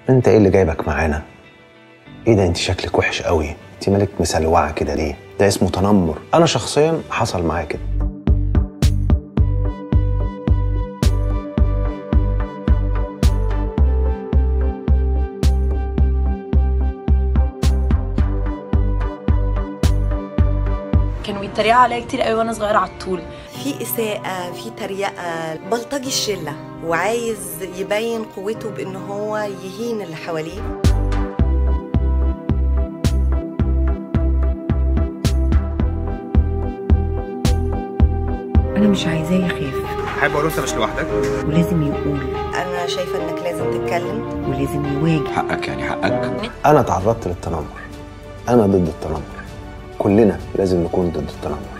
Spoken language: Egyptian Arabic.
انت ايه اللي جايبك معانا ايه ده انت شكلك وحش قوي انت مالك مسلوعه كده ليه ده اسمه تنمر انا شخصيا حصل معايا كده كانوا بيتريقوا عليا كتير قوي وانا صغيره على الطول في إساءة في تريقة بلطجي الشلة وعايز يبين قوته بإن هو يهين اللي حواليه انا مش عايزاه يخاف حابب اقول له انت مش لوحدك ولازم يقول أنا شايفة إنك لازم تتكلم ولازم يواجه حقك يعني حقك انا تعرضت للتنمر انا ضد التنمر كلنا لازم نكون ضد التنمر